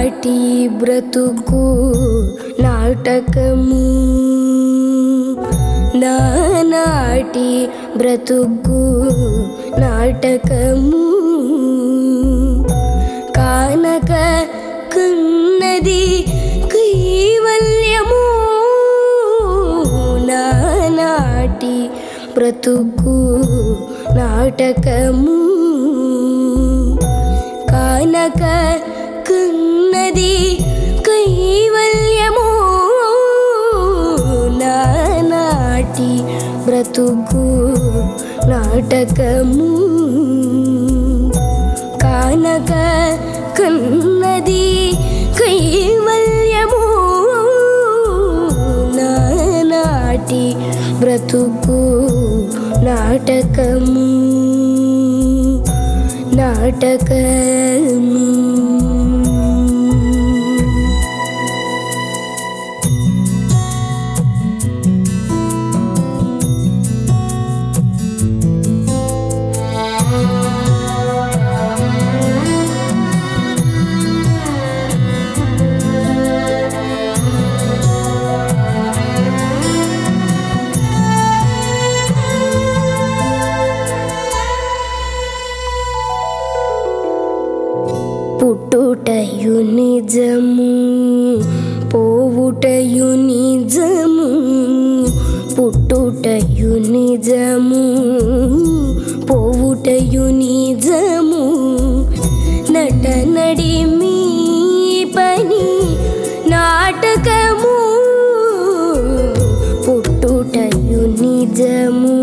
నానాటి బ్రతుకు నాటకము నానాటి బ్రతుకు నాటకము కానక కన్నది కైవల్యము నానాటి బ్రతుకు నాటకము కానక కన్నది కైవల్యము నానాటి బ్రతుకు నాటకము కానక కన్నది కైవల్యము నానాటి బ్రతుకు నాటకము నాటకము పుట్టుటయు నిజము పోవుటయు నిజము పుట్టుటయు నిజము పోవుటయు నిజము నట నడి మీ పని నాటకము పుట్టుటయు నిజము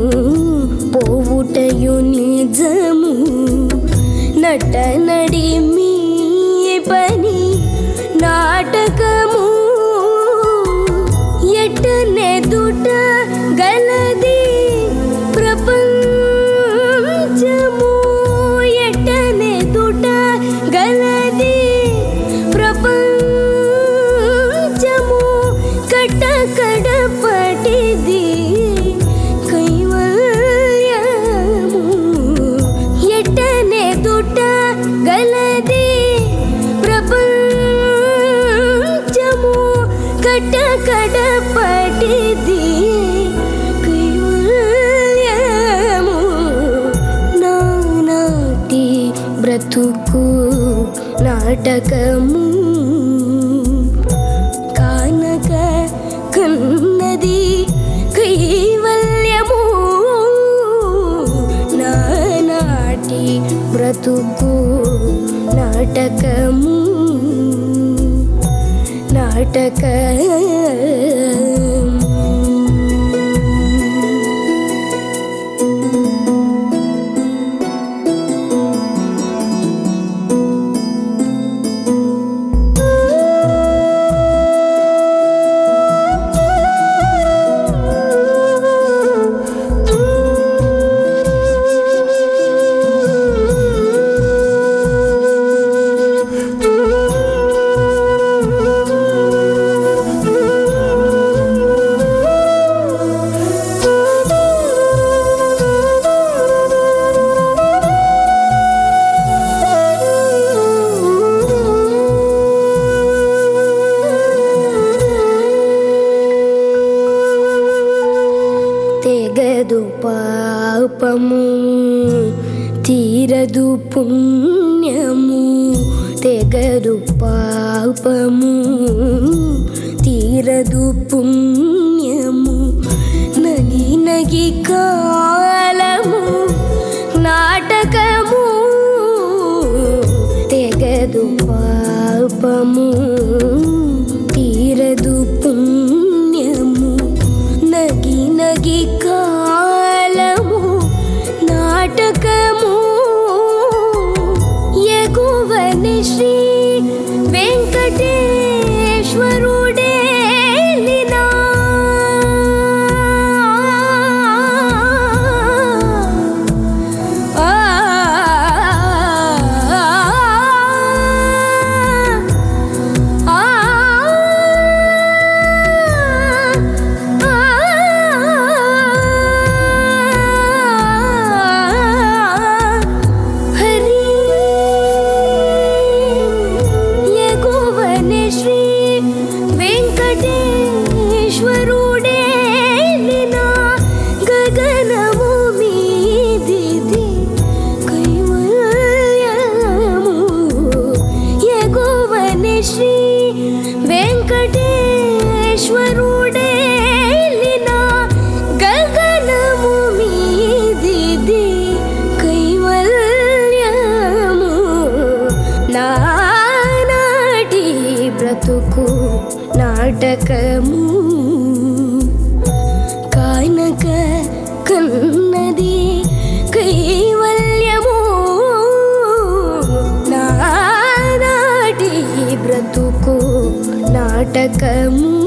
పోవుటయు నిజము నట నడి మీ పని నాటకము ఎట్టనెదుట గలది ప్రపంచము ఎట్టనెదుట గలది ప్రపంచము కట్ట కడపటిది కైవల్యము ఎట్టనెదుట గలది ప్రపంచము కట్ట కడపటిది కైవల్యము నానాటి బ్రతుకు నాటకము కానక కన్నది కైవల్యము నానాటి బ్రతుకు నాటకము నాటక తెగదు పాపము తీరదు పుణ్యము తెగదు పాపము తీరదు పుణ్యము నగి నగి కాలము నాటకము తెగదు పాపము తీరదు పుణ్యము నగి నగి కాలము నాటకము ఎగువని శ్రీ వెంకటేశ్వరుడేలినా ఆ ఆ ఆ శ్రీ వెంకటేశ్వరుడేలిన గగనము మీదిది కైవల్యము నానాటి బ్రతుకు నాటకము కానక కన్నది కైవల్యము నానాటి బ్రతుకు నాటకము